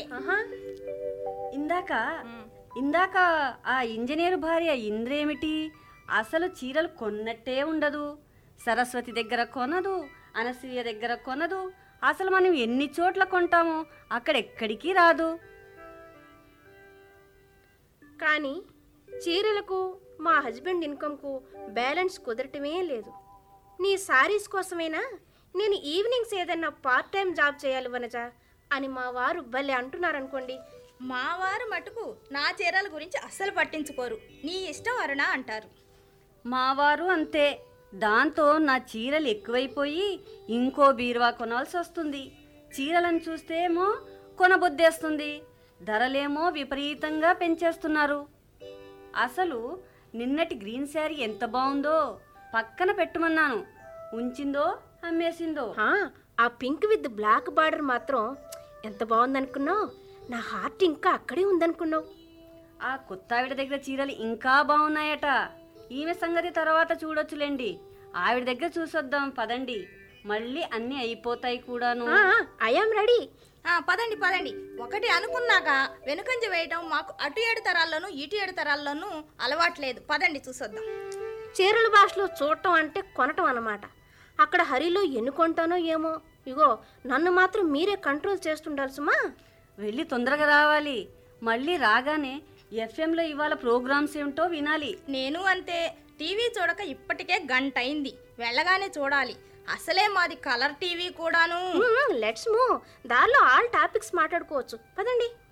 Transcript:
ఆహా ఇందాక ఇందాక ఆ ఇంజనీర్ భార్య ఇంద్రేమిటి అసలు చీరలు కొన్నట్టే ఉండదు సరస్వతి దగ్గర కొనదు అనసూయ దగ్గర కొనదు అసలు మనం ఎన్ని చోట్ల కొంటామో అక్కడెక్కడికి రాదు కానీ చీరలకు మా హస్బెండ్ ఇన్కమ్కు బ్యాలెన్స్ కుదరటమే లేదు నీ సారీస్ కోసమేనా నేను ఈవినింగ్స్ ఏదైనా పార్ట్ టైం జాబ్ చేయాలి వనజ అని మా వారు భలే అంటున్నారనుకోండి మా వారు మటుకు నా చీరల గురించి అస్సలు పట్టించుకోరు నీ ఇష్టం అరుణ అంటారు మావారు అంతే దాంతో నా చీరలు ఎక్కువైపోయి ఇంకో బీరువా కొనాల్సి వస్తుంది చీరలను చూస్తేమో కొనబుద్దేస్తుంది ధరలేమో విపరీతంగా పెంచేస్తున్నారు అసలు నిన్నటి గ్రీన్ శారీ ఎంత బాగుందో పక్కన పెట్టుమన్నాను ఉంచిందో అమ్మేసిందో ఆ, ఆ పింక్ విత్ బ్లాక్ బార్డర్ మాత్రం ఎంత బాగుందనుకున్నావు నా హార్ట్ ఇంకా అక్కడే ఉందనుకున్నావు ఆ కొత్త ఆవిడ దగ్గర చీరలు ఇంకా బాగున్నాయట ఈమె సంగతి తర్వాత చూడొచ్చులేండి ఆవిడ దగ్గర చూసొద్దాం పదండి మళ్ళీ అన్నీ అయిపోతాయి కూడాను ఐఆమ్ రెడీ ఆ, పదండి పదండి ఒకటి అనుకున్నాక వెనుకంజ వేయటం మాకు అటు ఏడు తరాల్లోనూ ఇటు ఏడు తరాల్లోనూ అలవాట్లేదు పదండి చూసొద్దాం చీరల భాషలో చూడటం అంటే కొనటం అన్నమాట అక్కడ హరిలో ఎన్ని కొంటానో ఏమో ఇగో నన్ను మాత్రం మీరే కంట్రోల్ చేస్తుండాలి సుమా వెళ్ళి తొందరగా రావాలి మళ్ళీ రాగానే ఎఫ్ఎంలో ఇవాళ ప్రోగ్రామ్స్ ఏమిటో వినాలి నేను అంతే టీవీ చూడక ఇప్పటికే గంట అయింది వెళ్ళగానే చూడాలి అసలే మాది కలర్ టీవీ కూడాను లెట్స్ మూవ్ దారిలో ఆల్ టాపిక్స్ మాట్లాడుకోవచ్చు పదండి